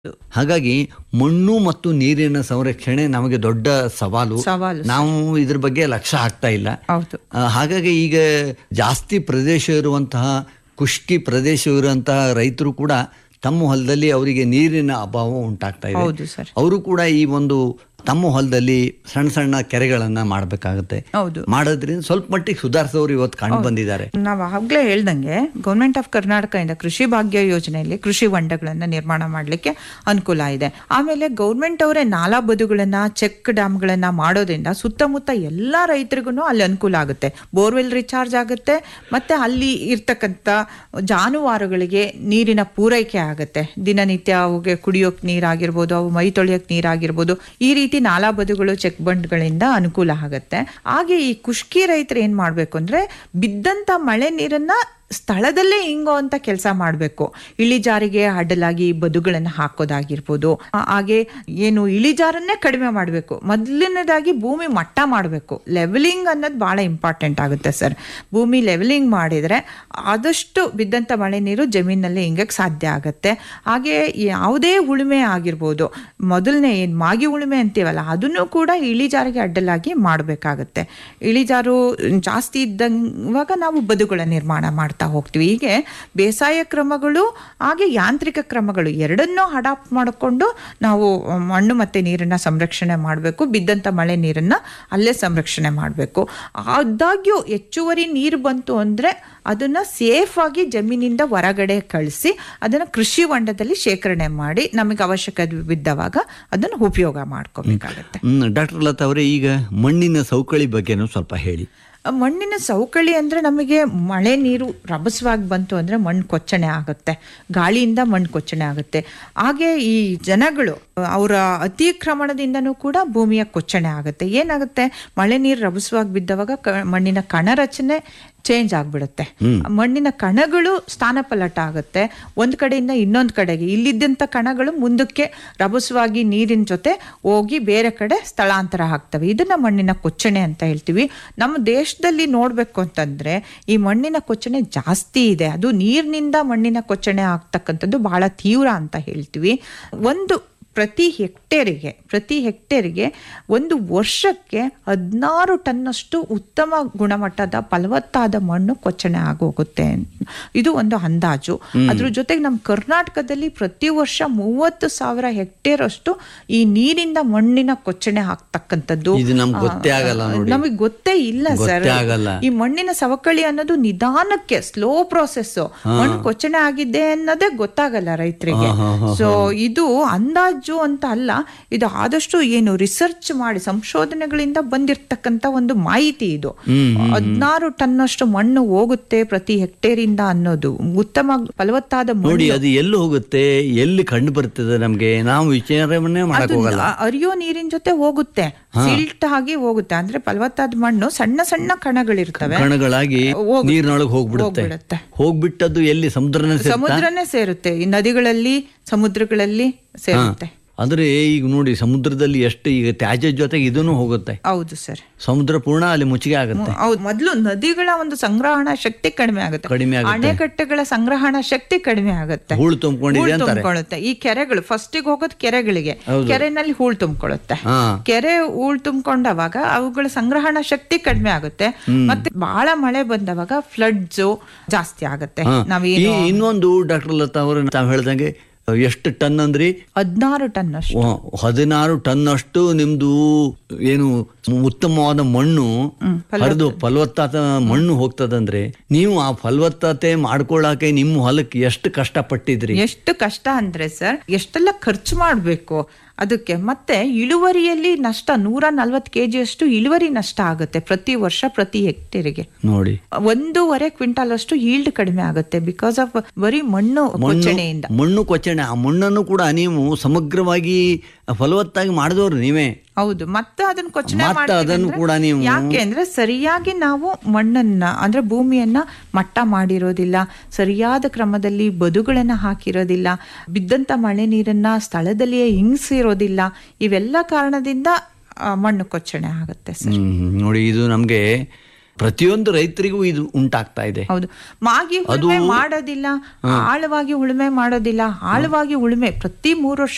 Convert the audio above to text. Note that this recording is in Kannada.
ಹಾಗಾಗಿ ಮಣ್ಣು ಮತ್ತು ನೀರಿನ ಸಂರಕ್ಷಣೆ ನಮಗೆ ದೊಡ್ಡ ಸವಾಲು ಸವಾಲು ನಾವು ಇದ್ರ ಬಗ್ಗೆ ಲಕ್ಷ್ಯ ಹಾಕ್ತಾ ಇಲ್ಲ ಹೌದು ಆ, ಹಾಗಾಗಿ ಈಗ ಜಾಸ್ತಿ ಪ್ರದೇಶ ಇರುವಂತಹ ಖುಷ್ಕಿ ಪ್ರದೇಶ ಇರುವಂತಹ ರೈತರು ಕೂಡ ತಮ್ಮ ಹೊಲದಲ್ಲಿ ಅವರಿಗೆ ನೀರಿನ ಅಭಾವ ಉಂಟಾಗ್ತಾ ಇದೆ ಹೌದು ಸರ್ ಅವರು ಕೂಡ ಈ ಒಂದು ತಮ್ಮ ಹೊಲದಲ್ಲಿ ಸಣ್ಣ ಸಣ್ಣ ಕೆರೆಗಳನ್ನ ಮಾಡಬೇಕಾಗುತ್ತೆ ಹೌದು ಮಾಡೋದ್ರಿಂದ ಸ್ವಲ್ಪ ಮಟ್ಟಿಗೆ ಸುಧಾರಿಸೋರು ಇವತ್ತು ಕಂಡು ಬಂದಿದ್ದಾರೆ ನಾವು ಆಗ್ಲೇ ಹೇಳ್ದಂಗೆ ಗೌರ್ಮೆಂಟ್ ಆಫ್ ಕರ್ನಾಟಕದಿಂದ ಕೃಷಿ ಭಾಗ್ಯ ಯೋಜನೆಯಲ್ಲಿ ಕೃಷಿ ಹೊಂಡಗಳನ್ನ ನಿರ್ಮಾಣ ಮಾಡ್ಲಿಕ್ಕೆ ಅನುಕೂಲ ಇದೆ ಆಮೇಲೆ ಗೌರ್ಮೆಂಟ್ ಅವರೇ ನಾಲಾ ಬದುಗಳನ್ನ ಚೆಕ್ ಡ್ಯಾಮ್ಗಳನ್ನ ಮಾಡೋದ್ರಿಂದ ಸುತ್ತಮುತ್ತ ಎಲ್ಲಾ ರೈತರಿಗೂ ಅಲ್ಲಿ ಅನುಕೂಲ ಆಗುತ್ತೆ ಬೋರ್ವೆಲ್ ರಿಚಾರ್ಜ್ ಆಗುತ್ತೆ ಮತ್ತೆ ಅಲ್ಲಿ ಇರ್ತಕ್ಕಂಥ ಜಾನುವಾರುಗಳಿಗೆ ನೀರಿನ ಪೂರೈಕೆ ಆಗುತ್ತೆ ದಿನನಿತ್ಯ ಅವುಗೆ ಕುಡಿಯೋಕ್ ನೀರಾಗಿರ್ಬೋದು ಅವು ಮೈ ತೊಳೆಯೋಕ್ ನೀರಾಗಿರ್ಬೋದು ಈ ರೀತಿ ನಾಲಾ ಬದುಗಳು ಚೆಕ್ ಬಂಡ್ಗಳಿಂದ ಅನುಕೂಲ ಆಗುತ್ತೆ ಹಾಗೆ ಈ ಕುಷ್ಕಿ ರೈತರು ಏನ್ ಮಾಡ್ಬೇಕು ಅಂದ್ರೆ ಬಿದ್ದಂತ ಮಳೆ ನೀರನ್ನ ಸ್ಥಳದಲ್ಲೇ ಹಿಂಗೋ ಅಂತ ಕೆಲಸ ಮಾಡಬೇಕು ಇಳಿಜಾರಿಗೆ ಅಡ್ಡಲಾಗಿ ಬದುಗಳನ್ನು ಹಾಕೋದಾಗಿರ್ಬೋದು ಆ- ಹಾಗೆ ಏನು ಇಳಿಜಾರನ್ನೇ ಕಡಿಮೆ ಮಾಡಬೇಕು ಮೊದಲನೇದಾಗಿ ಭೂಮಿ ಮಟ್ಟ ಮಾಡಬೇಕು ಲೆವೆಲಿಂಗ್ ಅನ್ನೋದು ಬಹಳ ಇಂಪಾರ್ಟೆಂಟ್ ಆಗುತ್ತೆ ಸರ್ ಭೂಮಿ ಲೆವೆಲಿಂಗ್ ಮಾಡಿದ್ರೆ ಆದಷ್ಟು ಬಿದ್ದಂತ ಮಳೆ ನೀರು ಜಮೀನಲ್ಲಿ ಹಿಂಗಕ್ಕೆ ಸಾಧ್ಯ ಆಗುತ್ತೆ ಹಾಗೆ ಯಾವುದೇ ಉಳುಮೆ ಆಗಿರ್ಬೋದು ಮೊದಲನೇ ಏನು ಮಾಗಿ ಉಳುಮೆ ಅಂತೀವಲ್ಲ ಅದನ್ನು ಕೂಡ ಇಳಿಜಾರಿಗೆ ಅಡ್ಡಲಾಗಿ ಮಾಡಬೇಕಾಗತ್ತೆ ಇಳಿಜಾರು ಜಾಸ್ತಿ ಇದ್ದಂವಾಗ ನಾವು ಬದುಗಳ ನಿರ್ಮಾಣ ಮಾಡ್ತಾ ಹೋಗ್ತೀವಿ ಹೀಗೆ ಬೇಸಾಯ ಕ್ರಮಗಳು ಹಾಗೆ ಯಾಂತ್ರಿಕ ಕ್ರಮಗಳು ಎರಡನ್ನೂ ಅಡಾಪ್ಟ್ ಮಾಡಿಕೊಂಡು ನಾವು ಮಣ್ಣು ಮತ್ತೆ ನೀರನ್ನ ಸಂರಕ್ಷಣೆ ಮಾಡಬೇಕು ಬಿದ್ದಂತ ಮಳೆ ನೀರನ್ನ ಅಲ್ಲೇ ಸಂರಕ್ಷಣೆ ಮಾಡಬೇಕು ಆದಾಗ್ಯೂ ಹೆಚ್ಚುವರಿ ನೀರು ಬಂತು ಅಂದ್ರೆ ಅದನ್ನ ಸೇಫ್ ಆಗಿ ಜಮೀನಿಂದ ಹೊರಗಡೆ ಕಳಿಸಿ ಅದನ್ನ ಕೃಷಿ ಹೊಂಡದಲ್ಲಿ ಶೇಖರಣೆ ಮಾಡಿ ನಮಗೆ ಅವಶ್ಯಕತೆ ಬಿದ್ದವಾಗ ಅದನ್ನು ಉಪಯೋಗ ಮಾಡ್ಕೋಬೇಕಾಗತ್ತೆ ಹ್ಮ್ ಡಾಕ್ಟರ್ ಲತಾ ಅವರೇ ಈಗ ಮಣ್ಣಿನ ಸವಕಳಿ ಬಗ್ಗೆನೂ ಸ್ವಲ್ಪ ಹೇಳಿ ಆ ಮಣ್ಣಿನ ಸವಕಳಿ ಅಂದ್ರೆ ನಮಗೆ ಮಳೆ ನೀರು ರಭಸವಾಗಿ ಬಂತು ಅಂದ್ರೆ ಮಣ್ಣು ಕೊಚ್ಚಣೆ ಆಗುತ್ತೆ ಗಾಳಿಯಿಂದ ಮಣ್ಣು ಕೊಚ್ಚಣೆ ಆಗುತ್ತೆ ಹಾಗೆ ಈ ಜನಗಳು ಅವರ ಅತಿಕ್ರಮಣದಿಂದನೂ ಕೂಡ ಭೂಮಿಯ ಕೊಚ್ಚಣೆ ಆಗುತ್ತೆ ಏನಾಗುತ್ತೆ ಮಳೆ ನೀರು ರಭಸವಾಗಿ ಬಿದ್ದವಾಗ ಕ- ಮಣ್ಣಿನ ಕಣ ರಚನೆ ಚೇಂಜ್ ಆಗ್ಬಿಡುತ್ತೆ ಮಣ್ಣಿನ ಕಣಗಳು ಸ್ಥಾನಪಲ್ಲಟ ಆಗುತ್ತೆ ಒಂದ್ ಕಡೆಯಿಂದ ಇನ್ನೊಂದ್ ಕಡೆಗೆ ಇಲ್ಲಿದ್ದಂಥ ಕಣಗಳು ಮುಂದಕ್ಕೆ ರಭಸವಾಗಿ ನೀರಿನ ಜೊತೆ ಹೋಗಿ ಬೇರೆ ಕಡೆ ಸ್ಥಳಾಂತರ ಆಗ್ತವೆ ಇದನ್ನ ಮಣ್ಣಿನ ಕೊಚ್ಚಣೆ ಅಂತ ಹೇಳ್ತೀವಿ ನಮ್ಮ ದೇಶದಲ್ಲಿ ನೋಡ್ಬೇಕು ಅಂತಂದ್ರೆ ಈ ಮಣ್ಣಿನ ಕೊಚ್ಚಣೆ ಜಾಸ್ತಿ ಇದೆ ಅದು ನೀರಿನಿಂದ ಮಣ್ಣಿನ ಕೊಚ್ಚಣೆ ಆಗ್ತಕ್ಕಂಥದ್ದು ಬಹಳ ತೀವ್ರ ಅಂತ ಹೇಳ್ತೀವಿ ಒಂದು ಪ್ರತಿ ಹೆಕ್ಟೇರಿಗೆ ಪ್ರತಿ ಹೆಕ್ಟೇರಿಗೆ ಒಂದು ವರ್ಷಕ್ಕೆ ಹದಿನಾರು ಟನ್ನಷ್ಟು ಉತ್ತಮ ಗುಣಮಟ್ಟದ ಫಲವತ್ತಾದ ಮಣ್ಣು ಕೊಚ್ಚಣೆ ಆಗೋಗುತ್ತೆ ಇದು ಒಂದು ಅಂದಾಜು ಅದ್ರ ಜೊತೆಗೆ ನಮ್ಮ ಕರ್ನಾಟಕದಲ್ಲಿ ಪ್ರತಿ ವರ್ಷ ಮೂವತ್ತು ಸಾವಿರ ಹೆಕ್ಟೇರ್ ಅಷ್ಟು ಈ ನೀರಿಂದ ಮಣ್ಣಿನ ಕೊಚ್ಚಣೆ ಆಗ್ತಕ್ಕಂಥದ್ದು ಇದು ನಮ್ಗೆ ಗೊತ್ತೇ ಆಗಲ್ಲ ನೋಡಿ. ನಮಗೆ ಗೊತ್ತೇ ಇಲ್ಲ ಸರ್ ಗೊತ್ತೇ ಆಗಲ್ಲ. ಈ ಮಣ್ಣಿನ ಸವಕಳಿ ಅನ್ನೋದು ನಿಧಾನಕ್ಕೆ ಸ್ಲೋ ಪ್ರೋಸೆಸ್ ಮಣ್ಣು ಕೊಚ್ಚಣೆ ಆಗಿದೆ ಅನ್ನೋದೇ ಗೊತ್ತಾಗಲ್ಲ ರೈತರಿಗೆ ಸೊ ಇದು ಅಂದಾಜು ಅಂತ ಅಲ್ಲ ಇದು ಆದಷ್ಟು ಏನು ರಿಸರ್ಚ್ ಮಾಡಿ ಸಂಶೋಧನೆಗಳಿಂದ ಬಂದಿರತಕ್ಕಂತ ಒಂದು ಮಾಹಿತಿ ಇದು ಹದಿನಾರು ಟನ್ನಷ್ಟು ಮಣ್ಣು ಹೋಗುತ್ತೆ ಪ್ರತಿ ಹೆಕ್ಟೇರಿಂದ ಅನ್ನೋದು ಉತ್ತಮ ಫಲವತ್ತಾದ ಮಣ್ಣು ನೋಡಿ ಅದು ಎಲ್ಲಿ ಹೋಗುತ್ತೆ ಎಲ್ಲಿ ಕಂಡು ಬರ್ತದೆ ನಮ್ಗೆ ನಾವು ವಿಚಾರವನ್ನೇ ಮಾಡಕ್ ಅದು ಹೋಗಲ್ಲ ನ- ಹರಿಯೋ ನೀರಿನ ಜೊತೆ ಹೋಗುತ್ತೆ ಸಿಲ್ಟ್ ಆಗಿ ಹೋಗುತ್ತೆ ಅಂದ್ರೆ ಫಲವತ್ತಾದ ಮಣ್ಣು ಸಣ್ಣ ಸಣ್ಣ ಕಣಗಳಿರ್ತವೆ ಕಣಗಳಾಗಿ ಹೋಗುತ್ತೆ. ನೀರಿನೊಳಗೆ ಹೋಗ್ಬಿಡುತ್ತೆ ಹೋಗ್ಬಿಡುತ್ತೆ. ಹೋಗ್ಬಿಟ್ಟದ್ದು ಎಲ್ಲಿ ಸಮುದ್ರನೇ ಸೇರ್ತಾ? ಸಮುದ್ರನೇ ಸೇರುತ್ತೆ ಈ ನದಿಗಳಲ್ಲಿ ಸಮುದ್ರಗಳಲ್ಲಿ ಸೇರುತ್ತೆ ಅಂದ್ರೆ ಈಗ ನೋಡಿ ಸಮುದ್ರದಲ್ಲಿ ಎಷ್ಟು ಈಗ ತ್ಯಾಜ್ಯ ಜೊತೆಗೆ ಇದನ್ನು ಹೋಗುತ್ತೆ ಹೌದು ಸರ್ ಸಮುದ್ರ ಪೂರ್ಣ ಅಲ್ಲಿ ಮುಚ್ಚಿಗೆ ಆಗುತ್ತೆ ಹೌದು ಮೊದಲು ನದಿಗಳ ಒಂದು ಸಂಗ್ರಹಣಾ ಶಕ್ತಿ ಕಡಿಮೆ ಆಗುತ್ತೆ ಕಡಿಮೆ ಆಗುತ್ತೆ ಅಣೆಕಟ್ಟೆಗಳ ಸಂಗ್ರಹಣಾ ಶಕ್ತಿ ಕಡಿಮೆ ಆಗುತ್ತೆ ಹೂಳು ತುಂಬಿಕೊಂಡಿದೆ ಹೂಳ್ ಅಂತಾರೆ ತುಂಬಿಕೊಳ್ಳುತ್ತೆ ಈ ಕೆರೆಗಳು ಫಸ್ಟಿಗೆ ಹೋಗೋದು ಕೆರೆಗಳಿಗೆ ಕೆರೆನಲ್ಲಿ ಹೂಳ್ ತುಂಬಿಕೊಳ್ಳುತ್ತೆ ಹಾ ಕೆರೆ ಹೂಳ್ ತುಂಬಿಕೊಂಡವಾಗ ಅವುಗಳ ಸಂಗ್ರಹಣಾ ಶಕ್ತಿ ಕಡಿಮೆ ಆಗುತ್ತೆ ಮತ್ತೆ ಬಹಳ ಮಳೆ ಬಂದವಾಗ ಫ್ಲಡ್ಸ್ ಜಾಸ್ತಿ ಆಗುತ್ತೆ ಹಾ. ನಾವೇನು ಈ ಇನ್ನೊಂದು ಡಾಕ್ಟರ್ ಲತಾ ಅವರು ತಾವು ಹೇಳ್ದಂಗೆ ಎಷ್ಟು ಟನ್ ಅಂದ್ರಿ ಹದಿನಾರು ಟನ್ ಅಷ್ಟು ವ- ಹದಿನಾರು ಟನ್ ಅಷ್ಟು ನಿಮ್ದು ಏನು ಉತ್ತಮವಾದ ಮಣ್ಣು ಹರಿದು ಫಲವತ್ತಾದ ಮಣ್ಣು ಹೋಗ್ತದಂದ್ರೆ ನೀವು ಆ ಫಲವತ್ತತೆ ಮಾಡ್ಕೊಳ್ಳಾಕೆ ನಿಮ್ಮ ಹೊಲಕ್ಕೆ ಎಷ್ಟು ಕಷ್ಟ ಪಟ್ಟಿದ್ರಿ ಎಷ್ಟು ಕಷ್ಟ ಅಂದ್ರೆ ಸರ್ ಎಷ್ಟೆಲ್ಲ ಖರ್ಚು ಮಾಡಬೇಕು ಅದಕ್ಕೆ ಮತ್ತೆ ಇಳುವರಿಯಲ್ಲಿ ನಷ್ಟ ನೂರ ನಲ್ವತ್ತು ಕೆ ಅಷ್ಟು ಇಳುವರಿ ನಷ್ಟ ಆಗುತ್ತೆ ಪ್ರತಿ ವರ್ಷ ಪ್ರತಿ ಹೆಕ್ಟೇರಿಗೆ ನೋಡಿ ಒಂದೂವರೆ ಕ್ವಿಂಟಾಲ್ ಅಷ್ಟು ಈಲ್ಡ್ ಕಡಿಮೆ ಆಗುತ್ತೆ ಬಿಕಾಸ್ ಆಫ್ ಬರೀ ಮಣ್ಣು ಕೊಚ್ಚಣೆಯಿಂದ ಮಣ್ಣು ಕೊಚ್ಚಣೆ ಆ ಮಣ್ಣನ್ನು ಕೂಡ ನೀವು ಸಮಗ್ರವಾಗಿ ಫಲವತ್ತಾಗಿ ಮಾಡಿದವ್ರು ನೀವೇ ಹೌದು ಮತ್ತೆ ಅದನ್ನ ಕೊಚ್ಚಣೆ ಮತ್ತೆ ಮಾಡ್ತೀವಿ ಅದನ್ನು ಅಂದ್ರೆ ಕೂಡ ನೀವು ಯಾಕೆ ಅಂದ್ರೆ ಸರಿಯಾಗಿ ನಾವು ಮಣ್ಣನ್ನ ಅಂದ್ರೆ ಭೂಮಿಯನ್ನ ಮಟ್ಟ ಮಾಡಿರೋದಿಲ್ಲ ಸರಿಯಾದ ಕ್ರಮದಲ್ಲಿ ಬದುಗಳನ್ನ ಹಾಕಿರೋದಿಲ್ಲ ಬಿದ್ದಂತ ಮಳೆ ನೀರನ್ನ ಸ್ಥಳದಲ್ಲಿಯೇ ಹಿಂಗಿಸಿರೋದಿಲ್ಲ ಇವೆಲ್ಲ ಕಾರಣದಿಂದ ಆ, ಮಣ್ಣು ಕೊಚ್ಚಣೆ ಆಗುತ್ತೆ ಸರ್ ಹ್ಮ್, ನೋಡಿ ಇದು ನಮ್ಗೆ ಪ್ರತಿಯೊಂದು ರೈತರಿಗೂ ಇದು ಉಂಟಾಗ್ತಾ ಇದೆ ಹೌದು ಮಾಗಿ ಉಳುಮೆ ಮಾಡೋದಿಲ್ಲ ಆಳವಾಗಿ ಉಳುಮೆ ಮಾಡೋದಿಲ್ಲ ಆಳವಾಗಿ ಉಳುಮೆ ಪ್ರತಿ ಮೂರು ವರ್ಷ